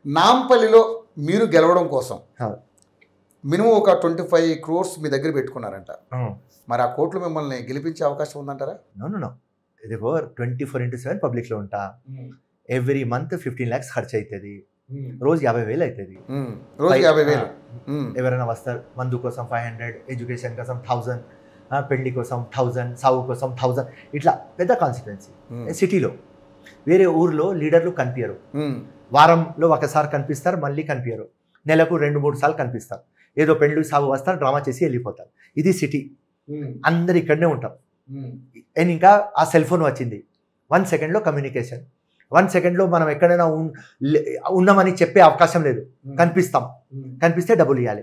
నాంపల్లిలో మీరు గెలవడం కోసం అవును. మినిమం ఒక ట్వంటీ ఫైవ్ క్రోర్స్ మీ దగ్గర పెట్టుకున్నారంట మరి ఆ కోట్లు మిమ్మల్ని గెలిపించే అవకాశం ఉందంటారా నో నో నో ఇది ట్వంటీ ఫోర్ ఇంటూ సెవెన్ పబ్లిక్లో ఉంటా ఎవ్రీ మంత్ ఫిఫ్టీన్ ల్యాక్స్ ఖర్చు అవుతుంది రోజు యాభై వేలు అవుతుంది ఉమ్. రోజుకి యాభై వేలు ఉమ్. ఎవరైనా వస్తారు మందు కోసం ఫైవ్ హండ్రెడ్ ఎడ్యుకేషన్ కోసం థౌజండ్ పెళ్లి కోసం థౌజండ్ సాగు కోసం థౌజండ్ ఇట్లా పెద్ద కాన్సిక్వెన్సీ ఉమ్. సిటీలో వేరే ఊర్లో లీడర్లు కనిపించరు ఉమ్. వారంలో ఒకసారి కనిపిస్తారు మళ్ళీ కనిపించరు నెలకు రెండు మూడు సార్లు కనిపిస్తారు ఏదో పెళ్లి సాగు వస్తారు డ్రామా చేసి వెళ్ళిపోతారు ఇది సిటీ ఉమ్. అందరు ఇక్కడనే ఉంటాం ఉమ్. అండ్ ఇంకా ఆ సెల్ ఫోన్ వచ్చింది వన్ సెకండ్లో కమ్యూనికేషన్ వన్ సెకండ్లో మనం ఎక్కడైనా ఉన్- లే- ఉన్నామని చెప్పే అవకాశం లేదు కనిపిస్తాం ఉమ్. కనిపిస్తే డబ్బులు ఇవ్వాలి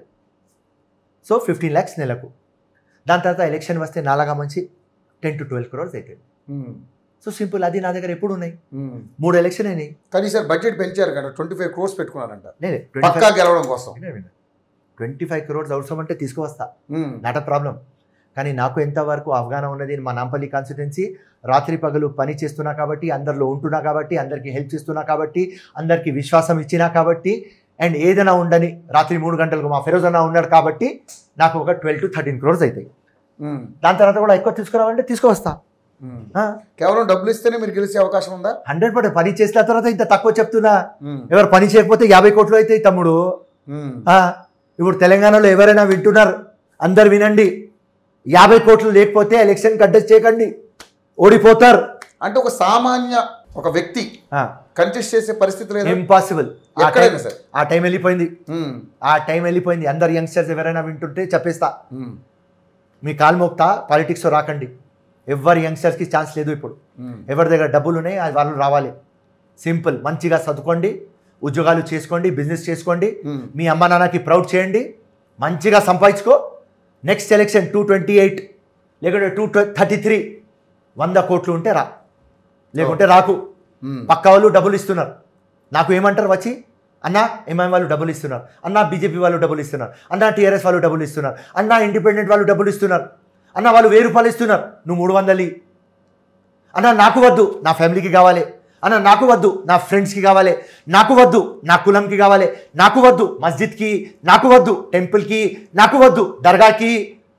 సో ఫిఫ్టీన్ ల్యాక్స్ నెలకు దాని తర్వాత ఎలక్షన్ వస్తే నాలాగా మంచి టెన్ టు ట్వెల్వ్ క్రోర్స్ అవుతుంది ఉమ్. సో సింపుల్ అది నా దగ్గర ఎప్పుడు ఉన్నాయి ఉమ్. మూడు ఎలక్షన్ అయినాయి కానీ సార్ బడ్జెట్ పెంచారు కదా ట్వంటీ ఫైవ్ క్రోర్స్ పెట్టుకున్నారంట నేనే పక్కా గెలవడం కోసం ట్వంటీ ఫైవ్ క్రోర్స్ అవసరం అంటే తీసుకువస్తా ఉమ్. నాట్ అ ప్రాబ్లం కానీ నాకు ఎంతవరకు అవగాహన ఉన్నది మా నాంపల్లి కాన్స్టిట్యున్సీ రాత్రి పగలు పని చేస్తున్నా కాబట్టి అందరిలో ఉంటున్నా కాబట్టి అందరికీ హెల్ప్ చేస్తున్నా కాబట్టి అందరికీ విశ్వాసం ఇచ్చినా కాబట్టి అండ్ ఏదైనా ఉండని రాత్రి మూడు గంటలకు మా ఫిరోజ్ అన్న ఉన్నాడు కాబట్టి నాకు ఒక ట్వెల్వ్ టు థర్టీన్ క్రోర్స్ అవుతాయి ఉమ్. దాని తర్వాత కూడా ఎక్కువ తీసుకురావాలంటే తీసుకువస్తా ఉమ్. కేవలం డబ్బులు ఇస్తేనే మీరు గెలిచే అవకాశం ఉందా హండ్రెడ్ పర్సెంట్ పని చేసిన తర్వాత ఇంత తక్కువ చెప్తున్నా ఉమ్. ఎవరు పని చేయకపోతే యాభై కోట్లు అవుతాయి తమ్ముడు ఉమ్. ఆ, ఇప్పుడు తెలంగాణలో ఎవరైనా వింటున్నారు అందరు వినండి యాభై కోట్లు లేకపోతే ఎలక్షన్ కంటెస్ట్ చేయకండి ఓడిపోతారు అంటే ఒక సామాన్య ఒక వ్యక్తి కంటెస్ట్ చేసే పరిస్థితి లేదు ఇంపాసిబుల్ ఎక్కడైనా సరే ఆ టైం వెళ్ళిపోయింది ఉమ్. ఆ టైం వెళ్ళిపోయింది అందరు యంగ్స్టర్స్ ఎవరైనా వింటుంటే చెప్పేస్తా ఉమ్. మీ కాలు మోక్తా పాలిటిక్స్ రాకండి ఎవరి యంగ్స్టర్స్కి ఛాన్స్ లేదు ఇప్పుడు ఉమ్. ఎవరి దగ్గర డబ్బులు ఉన్నాయి అది వాళ్ళు రావాలి సింపుల్ మంచిగా చదువుకోండి ఉద్యోగాలు చేసుకోండి బిజినెస్ చేసుకోండి ఉమ్. మీ అమ్మ నాన్నకి ప్రౌడ్ చేయండి మంచిగా సంపాదించుకో next election two twenty eight లేకుంటే టూ థర్టీ త్రీ వంద కోట్లు ఉంటే రా లేకుంటే రాకు ఉమ్. పక్క వాళ్ళు డబ్బులు ఇస్తున్నారు నాకు ఏమంటారు వచ్చి అన్న ఎంఐఎం వాళ్ళు డబ్బులు ఇస్తున్నారు అన్న బీజేపీ వాళ్ళు డబ్బులు ఇస్తున్నారు అన్న టీఆర్ఎస్ వాళ్ళు డబ్బులు ఇస్తున్నారు అన్న ఇండిపెండెంట్ వాళ్ళు డబ్బులు ఇస్తున్నారు అన్న వాళ్ళు వెయ్యి రూపాయలు ఇస్తున్నారు నువ్వు మూడు వందలు ఇయ్యి. అన్న నాకు వద్దు నా ఫ్యామిలీకి కావాలి అన్న నాకు వద్దు నా ఫ్రెండ్స్కి కావాలి నాకు వద్దు నా కులంకి కావాలి నాకు వద్దు మస్జిద్కి నాకు వద్దు టెంపుల్కి నాకు వద్దు దర్గాకి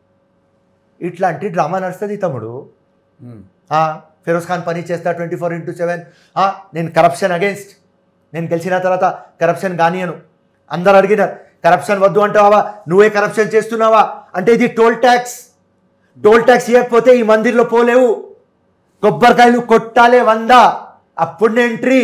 ఇట్లాంటి డ్రామా నడుస్తుంది తమ్ముడు ఉమ్. ఆ, ఫిరోజ్ ఖాన్ పని చేస్తా ట్వంటీ ఫోర్ ఇంటూ సెవెన్ నేను కరప్షన్ అగేన్స్ట్ నేను గెలిచిన తర్వాత కరప్షన్ కానియను అందరు అడిగినారు కరప్షన్ వద్దు అంటావా నువ్వే కరప్షన్ చేస్తున్నావా అంటే ఇది టోల్ ట్యాక్స్ టోల్ ట్యాక్స్ ఇవ్వకపోతే ఈ మందిర్లో పోలేవు కొబ్బరికాయలు కొట్టాలే వంద అప్పుడు ఎంట్రీ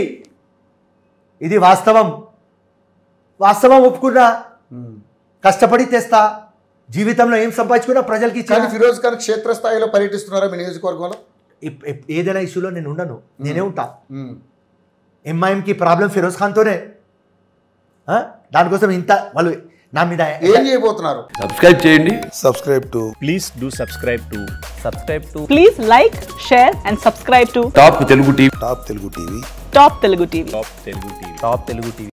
ఇది వాస్తవం వాస్తవం ఒప్పుకున్నా ఉమ్. కష్టపడి తెస్తా జీవితంలో ఏం సంపాదించుకున్నా ప్రజలకి కానీ ఇచ్చాను ఫిరోజ్ ఖాన్ క్షేత్రస్థాయిలో పర్యటిస్తున్నారా మీ నియోజకవర్గంలో ఇప్- ఇప్- ఏదైనా ఇష్యూలో నేను ఉండను నేనే ఉంటా ఉమ్. ఎంఐఎంకి ప్రాబ్లం ఫిరోజ్ ఖాన్తోనే ఆ? దానికోసం ఇంత వాళ్ళు నా మీద ఏం చేయబోతున్నారు సబ్స్క్రైబ్ చేయండి subscribe to please do subscribe to subscribe to Please like, share, and subscribe to top Telugu TV Top Telugu TV. Top Telugu TV. top telugu tv top telugu tv